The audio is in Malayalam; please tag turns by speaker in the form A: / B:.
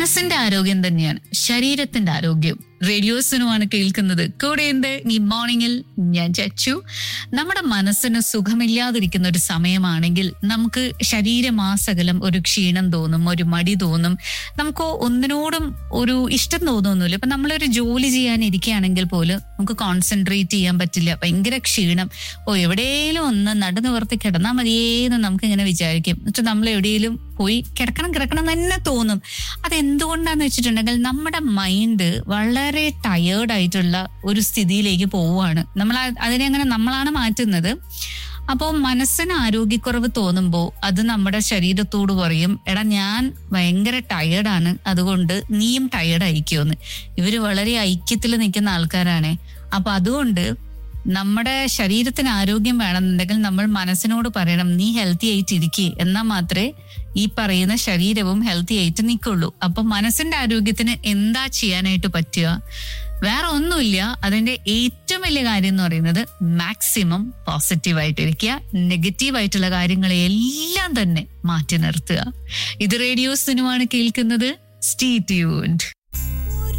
A: മനസ്സിന്റെ ആരോഗ്യം തന്നെയാണ് ശരീരത്തിന്റെ ആരോഗ്യം റേഡിയോസിനുമാണ് കേൾക്കുന്നത് കൂടെയുണ്ട് ഈ മോർണിംഗിൽ ഞാൻ ചച്ചു നമ്മുടെ മനസ്സിന് സുഖമില്ലാതിരിക്കുന്ന ഒരു സമയമാണെങ്കിൽ നമുക്ക് ശരീരമാസകലം ഒരു ക്ഷീണം തോന്നും ഒരു മടി തോന്നും നമുക്ക് ഒന്നിനോടും ഒരു ഇഷ്ടം തോന്നുന്നില്ല ഇപ്പൊ നമ്മളൊരു ജോലി ചെയ്യാനിരിക്കുകയാണെങ്കിൽ പോലും നമുക്ക് കോൺസെൻട്രേറ്റ് ചെയ്യാൻ പറ്റില്ല ഭയങ്കര ക്ഷീണം ഓ എവിടെയെങ്കിലും ഒന്ന് നടു നിവർത്തി കിടന്നാൽ മതിയേന്ന് നമുക്ക് ഇങ്ങനെ വിചാരിക്കും എന്നിട്ട് നമ്മൾ എവിടെയെങ്കിലും പോയി കിടക്കണം കിടക്കണം തന്നെ തോന്നും അതെന്തുകൊണ്ടാന്ന് വെച്ചിട്ടുണ്ടെങ്കിൽ നമ്മുടെ മൈൻഡ് വളരെ ടയേർഡ് ആയിട്ടുള്ള ഒരു സ്ഥിതിയിലേക്ക് പോവുകയാണ് നമ്മൾ ആ- അതിനെ അങ്ങനെ നമ്മളാണ് മാറ്റുന്നത് അപ്പോൾ മനസ്സിന് ആരോഗ്യക്കുറവ് തോന്നുമ്പോൾ അത് നമ്മുടെ ശരീരത്തോട് പറയും എടാ ഞാൻ ഭയങ്കര ടയേർഡാണ് അതുകൊണ്ട് നീയും ടയേർഡ് ആയിക്കോന്ന് ഇവര് വളരെ ഐക്യത്തിൽ നിൽക്കുന്ന ആൾക്കാരാണ് അപ്പൊ അതുകൊണ്ട് നമ്മുടെ ശരീരത്തിന് ആരോഗ്യം വേണമെന്നുണ്ടെങ്കിൽ നമ്മൾ മനസ്സിനോട് പറയണം നീ ഹെൽത്തി ആയിട്ട് ഇരിക്കേ എന്നാൽ മാത്രമേ ഈ പറയുന്ന ശരീരവും ഹെൽത്തി ആയിട്ട് നിൽക്കുള്ളൂ അപ്പൊ മനസ്സിന്റെ ആരോഗ്യത്തിന് എന്താ ചെയ്യാനായിട്ട് പറ്റുക വേറെ ഒന്നുമില്ല അതിന്റെ ഏറ്റവും വലിയ കാര്യം എന്ന് പറയുന്നത് മാക്സിമം പോസിറ്റീവ് ആയിട്ടിരിക്കുക നെഗറ്റീവ് ആയിട്ടുള്ള കാര്യങ്ങളെ എല്ലാം തന്നെ മാറ്റി നിർത്തുക ഇത് റേഡിയോ സിനിമയാണ് കേൾക്കുന്നത് സ്റ്റീ ട്യൂൺഡ്